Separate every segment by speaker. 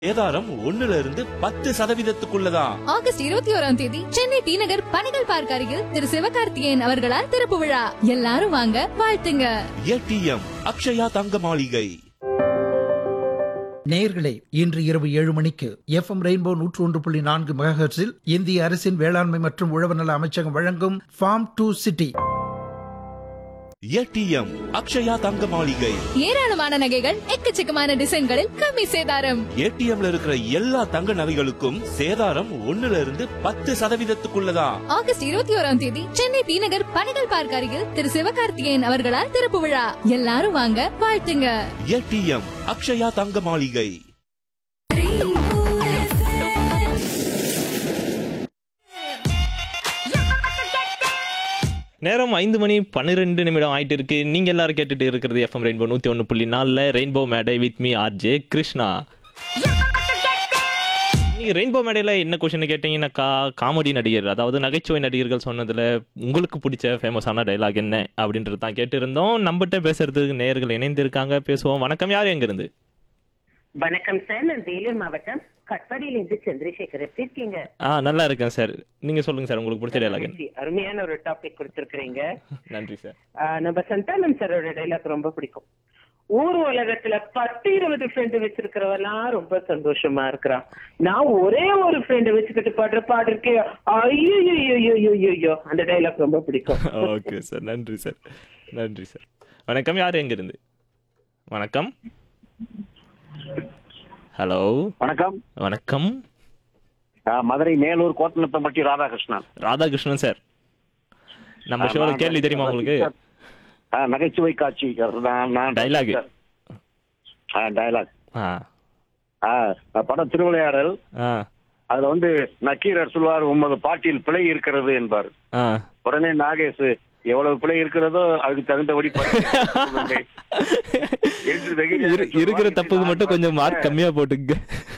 Speaker 1: சேதாரம் ஒண்ணுல இருந்து பத்து சதவீதத்துக்குள்ளதான்
Speaker 2: ஆகஸ்ட் இருபத்தி ஓராம் தேதி சென்னை டி நகர் பணிகள் பார்க் அருகில் திரு சிவகார்த்திகேயன் அவர்களால் திறப்பு விழா எல்லாரும் வாங்க வாழ்த்துங்க
Speaker 1: ஏடிஎம் அக்ஷயா தங்க மாளிகை
Speaker 3: நேயர்களே இன்று இரவு ஏழு மணிக்கு எஃப்எம் ரெயின்போ நூற்று ஒன்று புள்ளி நான்கு மெகாஹெர்ட்ஸில் இந்திய அரசின் வேளாண்மை மற்றும் உழவர் நல அமைச்சகம் வழங்கும் farm to city
Speaker 1: ATM Akshaya Thanga Maligai
Speaker 2: ஏராளமான நகைகள் எக்கச்சக்கமான டிசைன்களில் கம்மி சேதாரம்
Speaker 1: ஏடிஎம்ல இருக்கிற எல்லா தங்க நகைகளுக்கும் சேதாரம் ஒண்ணுல இருந்து பத்து சதவீதத்துக்குள்ளதான்
Speaker 2: ஆகஸ்ட் இருபத்தி ஓராம் தேதி சென்னை டி நகர் பணிகள் பார்க் அருகில் திரு சிவகார்த்திகேயன் அவர்களால் திறப்பு விழா எல்லாரும் வாங்க வாழ்த்துங்க
Speaker 1: ஏடிஎம் அக்ஷயா தங்க மாளிகை
Speaker 4: நேரம் ஐந்து மணி பன்னிரெண்டு நிமிடம் ஆயிட்டு இருக்கு நீங்க எல்லாரும் கேட்டுட்டு இருக்கிறது எஃப்எம் ரெயின்போ நூத்தி ஒன்று புள்ளி நாலுல ரெயின்போ மேடை வித் மீ ஆர்ஜே கிருஷ்ணா நீங்க ரெயின்போ மேடையில என்ன கொஸ்டின் கேட்டீங்கன்னாக்கா காமெடி நடிகர் அதாவது நகைச்சுவை நடிகர்கள் சொன்னதுல உங்களுக்கு பிடிச்ச ஃபேமஸான டைலாக் என்ன அப்படின்றது தான் கேட்டிருந்தோம் நம்மகிட்ட பேசுறதுக்கு நேயர்கள் இணைந்திருக்காங்க பேசுவோம் வணக்கம் யார் எங்க இருந்து
Speaker 5: வணக்கம் சார் நான் வேலூர் மாவட்டம் கட்பாடியிலிருந்து சந்திரசேகர் எப்படி இருக்கீங்க
Speaker 4: ஆ நல்லா இருக்கேன் சார் நீங்க சொல்லுங்க சார் உங்களுக்கு பிடிச்ச டைலாக் என்ன
Speaker 5: மகிழ்ச்சி. அருமையான ஒரு டாபிக் கொடுத்திருக்கிறீங்க
Speaker 4: நன்றி சார்
Speaker 5: ஆஹ் நம்ம சந்தானம் சாரோட டைலாக் ரொம்ப பிடிக்கும் ஊர் உலகத்துல பத்து இருபது ஃப்ரெண்டு வச்சிருக்கிறவெல்லாம் ரொம்ப சந்தோஷமா இருக்கிறான் நான் ஒரே ஒரு ஃப்ரெண்டு வச்சுக்கிட்டு பாடுற பாடு இருக்கே ஐயோ அந்த டைலாக் ரொம்ப பிடிக்கும்
Speaker 4: ஓகே சார் நன்றி சார் நன்றி சார் வணக்கம் யார் எங்க இருந்து வணக்கம் ஹலோ
Speaker 6: வணக்கம்
Speaker 4: வணக்கம்
Speaker 6: ஆஹ் மதுரை மேலூர் கோத்தனத்தம்பட்டி ராதாகிருஷ்ணன்
Speaker 4: ராதாகிருஷ்ணன் சார் நம்ம
Speaker 6: ஆ,
Speaker 4: ஷோல
Speaker 6: நான்
Speaker 4: கேள்வி தெரியுமா உங்களுக்கு
Speaker 6: ஆஹ் நகைச்சுவை காட்சி நான் நான்
Speaker 4: Dialogue.
Speaker 6: டைலாக்
Speaker 4: ஆ
Speaker 6: படம் திருவிளையாடல்
Speaker 4: ஆ
Speaker 6: அதுல வந்து நக்கீரர் சொல்வார் உமது பாட்டில் பிழை இருக்கிறது என்பார்
Speaker 4: ஆ
Speaker 6: உடனே நாகேஷ் எவ்வளவு பிழை இருக்கிறதோ அதுக்கு தகுந்தபடி பாட்டி என்று வெகுளியாக
Speaker 4: இரு- இருக்கிற
Speaker 6: சொல்வார்.
Speaker 4: தப்புக்கு மட்டும் கொஞ்சம் மார்க் கம்மியா போட்டுங்க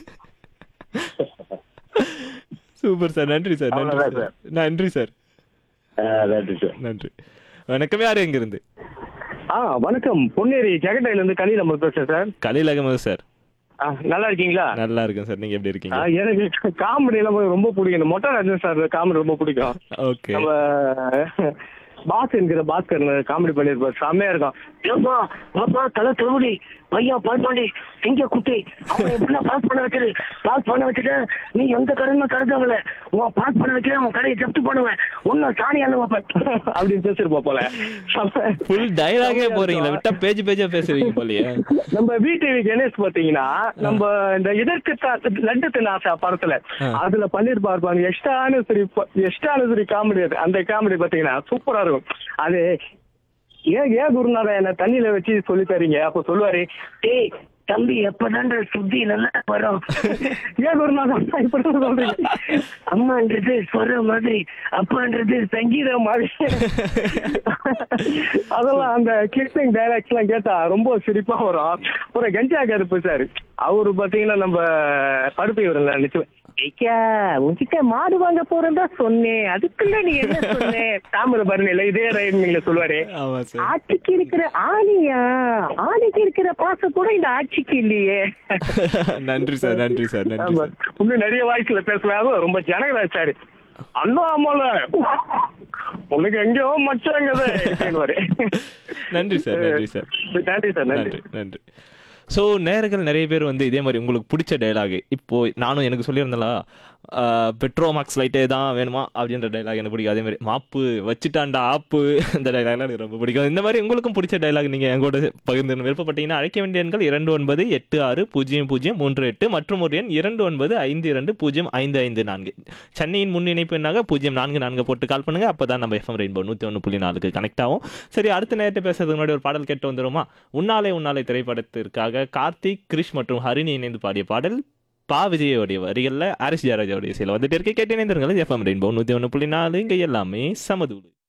Speaker 4: சூப்பர் சார் நன்றி சார் நன்றி
Speaker 6: அவ்வளவுதான்
Speaker 4: சார் நன்றி சார்
Speaker 6: ஆஹ் நன்றி சார்
Speaker 4: நன்றி வணக்கம் யார் எங்க இருந்து
Speaker 7: ஆ வணக்கம் பொன்னேரி ஜெகண்டையில இருந்து கலி நம்ம பேசுறேன் சார்
Speaker 4: கலீல் அகமது சார்
Speaker 7: ஆ, நல்லா இருக்கீங்களா
Speaker 4: நல்லா இருக்கேன் சார் நீங்க எப்படி
Speaker 7: ஆ,
Speaker 4: இருக்கீங்க
Speaker 7: எனக்கு காமெடி எல்லாம் ரொம்ப பிடிக்கும் இந்த மொட்டை ராஜன் சார் காமெடி ரொம்ப பிடிக்கும்
Speaker 4: ஓகே
Speaker 7: நம்ம பாஸ் என்கிற பாஸ்கர் காமெடி பண்ணிருப்பாரு செம்மையா இருக்கும் ஏப்பா பாப்பா தலை தொகுடி பையன் பாஸ் பண்ணி எங்க குட்டி அவனை எப்படின்னா பாஸ் பண்ண வச்சிரு பாஸ் பண்ண வச்சுட்டு நீ எந்த கடையுமே கருதாங்கல உன் பாஸ் பண்ண வைக்கிற உன் கடையை ஜப்து பண்ணுவேன் உன்ன சாணி அள்ள வைப்பேன் அப்படின்னு பேசிருப்பா போல செம்ம.
Speaker 4: ஃபுல் டயலாகே போறீங்களா விட்டா பேஜ் பேஜா பேசுவீங்க போலயே
Speaker 7: நம்ம வீட்டு கணேஷ் பாத்தீங்கன்னா நம்ம இந்த இதற்கு லட்டு ஆசை படத்துல
Speaker 4: ஆ.
Speaker 7: அதுல பண்ணிருப்பாரு பாருங்க எஷ்டானுசரி எஷ்டானுசரி காமெடி அது அந்த காமெடி பாத்தீங்கன்னா சூப்பரா இருக்கும் அது ஏன் ஏன் குருநாதா என்ன தண்ணியில வச்சு சொல்லி தரீங்க அப்ப சொல்லுவாரு டேய் தம்பி எப்பதான்டா சுத்தி நல்லா வரும் ஏன் குருநாதா இப்படி சொல்றீங்க அம்மான்றது சொல்ற மாதிரி அப்பான்றது சங்கீதம் மாதிரி அதெல்லாம் அந்த கிளிப்பிங் டைலாக்ஸ் எல்லாம் கேட்டா ரொம்ப சிரிப்பா வரும் ஒரு கஞ்சா கருப்பு சார் அவரு பாத்தீங்கன்னா நம்ம படுப்பை வரல நிச்சயம் ஐயா உங்ககிட்ட மாடு வாங்க போறதா சொன்னேன் அதுக்குள்ள நீ என்ன சொன்ன தாமிரபரணியில இதே ரைமிங்ல சொல்லுவாரு
Speaker 4: ஆமா சார்
Speaker 7: ஆட்சிக்கு இருக்கிற ஆணியா ஆணிக்கு இருக்கிற பாசம் கூட இந்த ஆட்சிக்கு இல்லையே
Speaker 4: நன்றி சார் நன்றி சார் நன்றி
Speaker 7: ஆமா.
Speaker 4: சார்
Speaker 7: இன்னும் நிறைய வாய்ஸ்ல பேசுறாங்க ரொம்ப ஜனகராஜ் சார் அண்ணா அம்மால உனக்கு எங்கேயோ மச்சாங்கதே
Speaker 4: நன்றி சார் நன்றி சார்
Speaker 7: நன்றி சார் நன்றி
Speaker 4: நன்றி நன்றி ஸோ நேர்கள் நிறைய பேர் வந்து இதே மாதிரி உங்களுக்கு பிடிச்ச டைலாக் இப்போ நானும் எனக்கு சொல்லியிருந்தேன்ல பெட்ரோ மார்க்ஸ் லைட்டே தான் வேணுமா அப்படின்ற டைலாக் எனக்கு பிடிக்கும் அதே மாதிரி மாப்பு வச்சுட்டாண்டா ஆப்பு இந்த டைலாக்லாம் எனக்கு ரொம்ப பிடிக்கும் இந்த மாதிரி உங்களுக்கும் பிடிச்ச டைலாக் நீங்கள் எங்கூட பகிர்ந்து விருப்பப்பட்டீங்கன்னா அழைக்க வேண்டிய எண்கள் இரண்டு ஒன்பது எட்டு ஆறு பூஜ்ஜியம் பூஜ்ஜியம் மூன்று எட்டு மற்றும் ஒரு எண் இரண்டு ஒன்பது ஐந்து இரண்டு பூஜ்ஜியம் ஐந்து ஐந்து நான்கு சென்னையின் முன் இணைப்பு எண்ணாக பூஜ்ஜியம் நான்கு நான்கு போட்டு கால் பண்ணுங்க அப்போ தான் நம்ம எஃப்எம் ரெயின்போ நூற்றி ஒன்று புள்ளி நாலுக்கு கனெக்ட் ஆகும் சரி அடுத்த நேரத்தை பேசுறதுக்கு முன்னாடி ஒரு பாடல் கேட்டு வந்துருமா உன்னாலே உன்னாலே திரைப்படத்திற்காக கார்த்திக் கிரிஷ் மற்றும் ஹரிணி இணைந்து பாடிய பாடல் பா விஜயோடைய வரிகளில் ஆரிஸ் ஜெயராஜோடைய இசையில் வந்துட்டு இருக்க கேட்டு இணைந்திருங்கள் எஃப்எம் ரெயின்போ நூற்றி ஒன்று புள்ளி நாலு இங்கே எல்லாமே சமதூடு